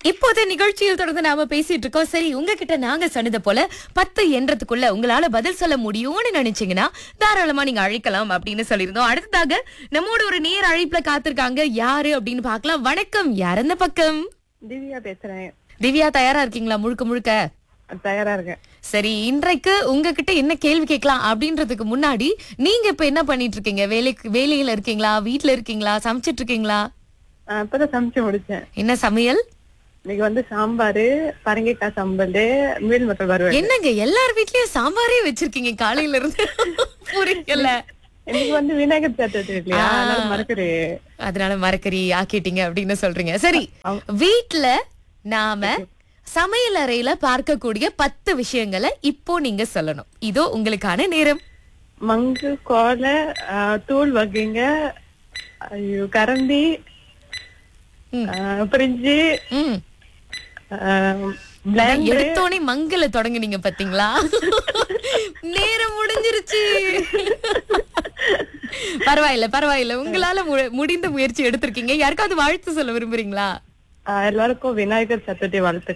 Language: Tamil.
இப்போது நிகழ்ச்சியில் தொடர்ந்து நாம பேசிட்டு இருக்கோம் சரி உங்ககிட்ட நாங்க சொன்னது போல பத்து என்றதுக்குள்ள உங்களால பதில் சொல்ல முடியும்னு நினைச்சீங்கன்னா தாராளமா நீங்க அழைக்கலாம் அப்படின்னு சொல்லியிருந்தோம் அடுத்ததாக நம்மோட ஒரு நேர் அழைப்புல காத்திருக்காங்க யாரு அப்படின்னு பார்க்கலாம் வணக்கம் யார் அந்த பக்கம் திவ்யா பேசுறேன் திவ்யா தயாரா இருக்கீங்களா முழுக்க முழுக்க தயாரா இருக்கேன் சரி இன்றைக்கு உங்ககிட்ட என்ன கேள்வி கேட்கலாம் அப்படின்றதுக்கு முன்னாடி நீங்க இப்ப என்ன பண்ணிட்டு இருக்கீங்க வேலைக்கு வேலையில இருக்கீங்களா வீட்ல இருக்கீங்களா சமைச்சிட்டு இருக்கீங்களா ஆஹ் இப்பதான் சமைச்சு முடிச்சேன் என்ன சமையல் இன்னைக்கு வந்து சாம்பாரு பரங்கிக்காய் சம்பல் மீன் மக்கள் வருவேன் என்னங்க எல்லார் வீட்லயும் சாம்பாரே வச்சிருக்கீங்க காலையில இருந்து புரியல இன்னைக்கு வந்து விநாயகர் சதுர்த்தி இல்லையா அதனால மறக்கரு அதனால மரக்கறி ஆக்கிட்டீங்க அப்படின்னு சொல்றீங்க சரி வீட்ல நாம சமையல் அறையில பார்க்கக்கூடிய பத்து விஷயங்களை இப்போ நீங்க சொல்லணும் இதோ உங்களுக்கான நேரம் மங்கு கோலை ஆஹ் தூள் வகைங்க ஐயோ கரண்டி ம். ஆஹ் பிரிஞ்சு ம் பிளேண்டர் எடுத்தோனே மங்கல தொடங்குனீங்க பாத்தீங்களா நேரம் முடிஞ்சிருச்சு பரவாயில்ல பரவாயில்ல உங்களால மு- முடிந்த முயற்சி எடுத்திருக்கீங்க யாருக்காவது வாழ்த்து சொல்ல விரும்புறீங்களா எல்லாருக்கும் விநாயகர் சதுர்த்தி வாழ்த்து